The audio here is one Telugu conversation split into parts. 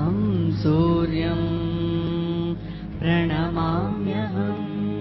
अहं सूर्यं प्रणमाम्यहम्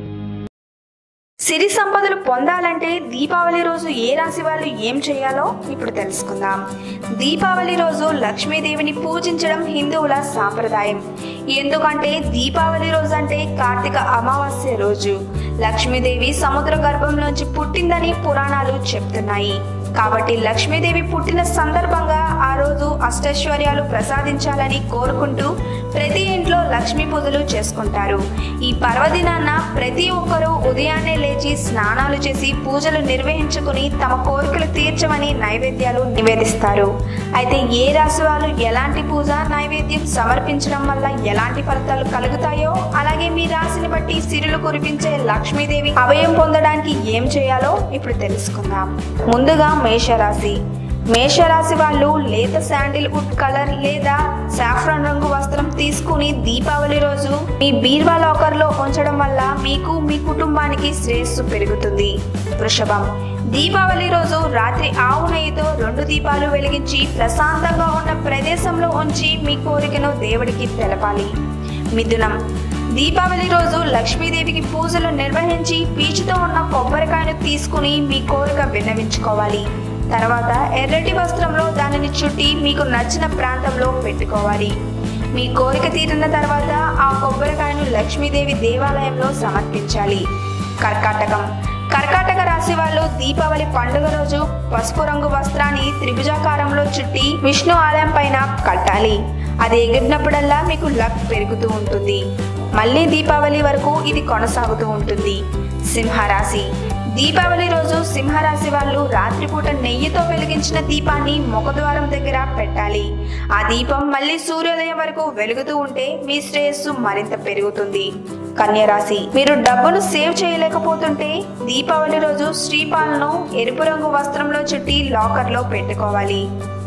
సిరి సంపదలు పొందాలంటే దీపావళి రోజు ఏ రాశి వాళ్ళు ఏం చేయాలో ఇప్పుడు తెలుసుకుందాం దీపావళి రోజు లక్ష్మీదేవిని పూజించడం హిందువుల సాంప్రదాయం ఎందుకంటే దీపావళి రోజు అంటే కార్తీక అమావాస్య రోజు లక్ష్మీదేవి సముద్ర గర్భంలోంచి పుట్టిందని పురాణాలు చెప్తున్నాయి కాబట్టి లక్ష్మీదేవి పుట్టిన సందర్భంగా ఆ రోజు అష్టైశ్వర్యాలు ప్రసాదించాలని కోరుకుంటూ ప్రతి ఇంట్లో లక్ష్మీ పూజలు చేసుకుంటారు ఈ పర్వదినాన ప్రతి ఒక్కరూ ఉదయాన్నే లేచి స్నానాలు చేసి పూజలు నిర్వహించుకుని తమ కోరికలు తీర్చమని నైవేద్యాలు నివేదిస్తారు అయితే ఏ రాశి వాళ్ళు ఎలాంటి పూజ నైవేద్యం సమర్పించడం వల్ల ఎలాంటి ఫలితాలు కలుగుతాయో అలాగే మీ రాశిని బట్టి సిరులు కురిపించే లక్ష్మీదేవి అభయం పొందడానికి ఏం చేయాలో ఇప్పుడు తెలుసుకుందాం ముందుగా మేషరాశి మేషరాశి వాళ్ళు లేత శాండిల్ వుడ్ కలర్ లేదా సాఫ్రాన్ రంగు వస్త్రం తీసుకుని దీపావళి రోజు మీ బీర్వా లాకర్ లో ఉంచడం వల్ల మీకు మీ కుటుంబానికి శ్రేయస్సు పెరుగుతుంది వృషభం దీపావళి రోజు రాత్రి ఆవు నెయ్యితో రెండు దీపాలు వెలిగించి ప్రశాంతంగా ఉన్న ప్రదేశంలో ఉంచి మీ కోరికను దేవుడికి తెలపాలి మిథునం దీపావళి రోజు లక్ష్మీదేవికి పూజలు నిర్వహించి పీచుతో ఉన్న కొబ్బరికాయను తీసుకుని మీ కోరిక విన్నవించుకోవాలి తర్వాత ఎర్రటి వస్త్రంలో దానిని చుట్టి మీకు నచ్చిన ప్రాంతంలో పెట్టుకోవాలి మీ కోరిక తీరిన తర్వాత ఆ కొబ్బరికాయను లక్ష్మీదేవి దేవాలయంలో సమర్పించాలి కర్కాటకం కర్కాటక రాశి వాళ్ళు దీపావళి పండుగ రోజు పసుపు రంగు వస్త్రాన్ని త్రిభుజాకారంలో చుట్టి విష్ణు ఆలయం పైన కట్టాలి అది ఎగిరినప్పుడల్లా మీకు లక్ పెరుగుతూ ఉంటుంది మళ్ళీ దీపావళి వరకు ఇది కొనసాగుతూ ఉంటుంది సింహరాశి దీపావళి రోజు సింహరాశి వాళ్ళు రాత్రిపూట నెయ్యితో వెలిగించిన దీపాన్ని ముఖద్వారం దగ్గర పెట్టాలి ఆ దీపం మళ్ళీ సూర్యోదయం వరకు వెలుగుతూ ఉంటే మీ శ్రేయస్సు మరింత పెరుగుతుంది కన్యరాశి మీరు డబ్బును సేవ్ చేయలేకపోతుంటే దీపావళి రోజు శ్రీపాలను ఎరుపు రంగు వస్త్రంలో చుట్టి లాకర్లో పెట్టుకోవాలి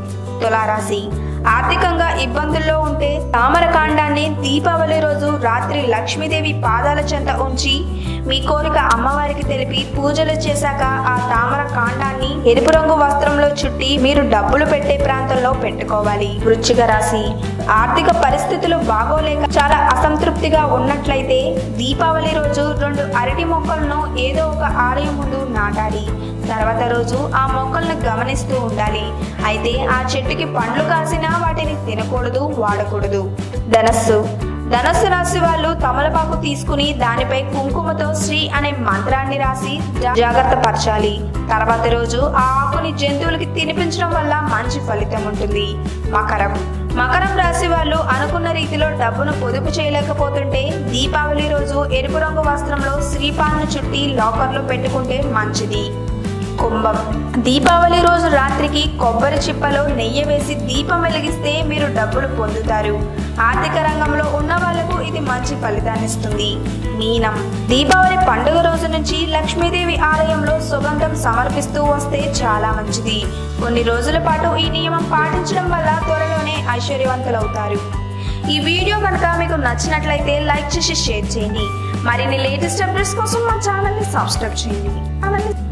తులారాశి ఆర్థికంగా ఇబ్బందుల్లో ఉంటే తామర కాండాన్ని దీపావళి రోజు రాత్రి లక్ష్మీదేవి పాదాల చెంత ఉంచి మీ కోరిక అమ్మవారికి తెలిపి పూజలు చేశాక ఆ తామర కాండాన్ని ఎరుపు రంగు వస్త్రంలో చుట్టి మీరు డబ్బులు పెట్టే ప్రాంతంలో పెట్టుకోవాలి వృశ్చిక రాశి ఆర్థిక పరిస్థితులు బాగోలేక చాలా అసంతృప్తిగా ఉన్నట్లయితే దీపావళి రోజు రెండు అరటి మొక్కలను ఏదో ఒక ఆలయం ముందు నాటాలి తర్వాత రోజు ఆ మొక్కలను గమనిస్తూ ఉండాలి అయితే ఆ చెట్టుకి పండ్లు కాసినా వాటిని తినకూడదు వాడకూడదు ధనస్సు ధనస్సు రాశి వాళ్ళు తమలపాకు తీసుకుని దానిపై కుంకుమతో శ్రీ అనే మంత్రాన్ని రాసి జా- జాగ్రత్త పరచాలి తర్వాత రోజు ఆ ఆకుని జంతువులకి తినిపించడం వల్ల మంచి ఫలితం ఉంటుంది మకరం మకరం రాశి వాళ్ళు అనుకున్న రీతిలో డబ్బును పొదుపు చేయలేకపోతుంటే దీపావళి రోజు ఎరుపు రంగు వస్త్రంలో శ్రీపాలను చుట్టి లాకర్లో పెట్టుకుంటే మంచిది కుంభం దీపావళి రోజు రాత్రికి కొబ్బరి చిప్పలో నెయ్యి వేసి దీపం వెలిగిస్తే మీరు డబ్బులు పొందుతారు ఆర్థిక రంగంలో ఉన్న వాళ్లకు ఇది మంచి ఫలితాన్నిస్తుంది మీనం దీపావళి పండుగ రోజు నుంచి లక్ష్మీదేవి ఆలయంలో సుగంధం సమర్పిస్తూ వస్తే చాలా మంచిది కొన్ని రోజుల పాటు ఈ నియమం పాటించడం వల్ల త్వరలోనే ఐశ్వర్యవంతులవుతారు ఈ వీడియో కనుక మీకు నచ్చినట్లయితే లైక్ చేసి షేర్ చేయండి మరిన్ని లేటెస్ట్ అప్డేట్స్ కోసం మా ఛానల్ని సబ్స్క్రైబ్ చేయండి ఛానల్ని